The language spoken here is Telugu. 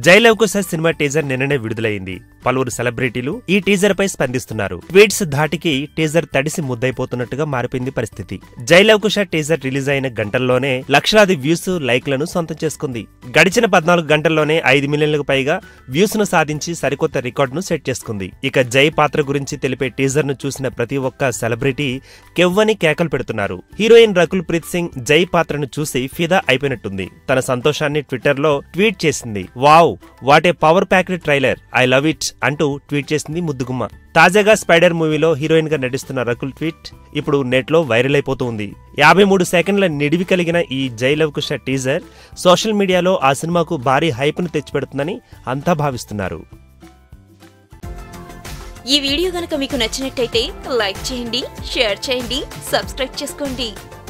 జై లవకుశ సినిమా టీజర్ నిన్ననే విడుదలైంది పలువురు సెలబ్రిటీలు ఈ టీజర్ పై స్పందిస్తున్నారు ట్వీట్స్ ధాటికి టీజర్ తడిసి ముద్దైపోతున్నట్టుగా మారిపోయింది పరిస్థితి జై లవకుశ టీజర్ రిలీజ్ అయిన గంటల్లోనే లక్షలాది వ్యూస్ లైక్లను సొంతం చేసుకుంది గడిచిన పద్నాలుగు గంటల్లోనే ఐదు మిలియన్లకు పైగా వ్యూస్ ను సాధించి సరికొత్త రికార్డును సెట్ చేసుకుంది ఇక జై పాత్ర గురించి తెలిపే టీజర్ ను చూసిన ప్రతి ఒక్క సెలబ్రిటీ కెవ్వని కేకలు పెడుతున్నారు హీరోయిన్ రకుల్ ప్రీత్ సింగ్ జై పాత్రను చూసి ఫిదా అయిపోయినట్టుంది తన సంతోషాన్ని ట్విట్టర్ లో ట్వీట్ చేసింది wow what a power packed trailer I love it అంటూ ట్వీట్ చేసింది ముద్దుగుమ్మ తాజాగా స్పైడర్ మూవీలో హీరోయిన్ గా నటిస్తున్న రకుల్ ట్వీట్ ఇప్పుడు నెట్ లో వైరల్ అయిపోతుంది యాభై మూడు సెకండ్ల నిడివి కలిగిన ఈ జై లవ్ కుష టీజర్ సోషల్ మీడియాలో ఆ సినిమాకు భారీ హైప్ ను తెచ్చిపెడుతుందని అంతా భావిస్తున్నారు ఈ వీడియో గనక మీకు నచ్చినట్టయితే లైక్ చేయండి షేర్ చేయండి సబ్స్క్రైబ్ చేసుకోండి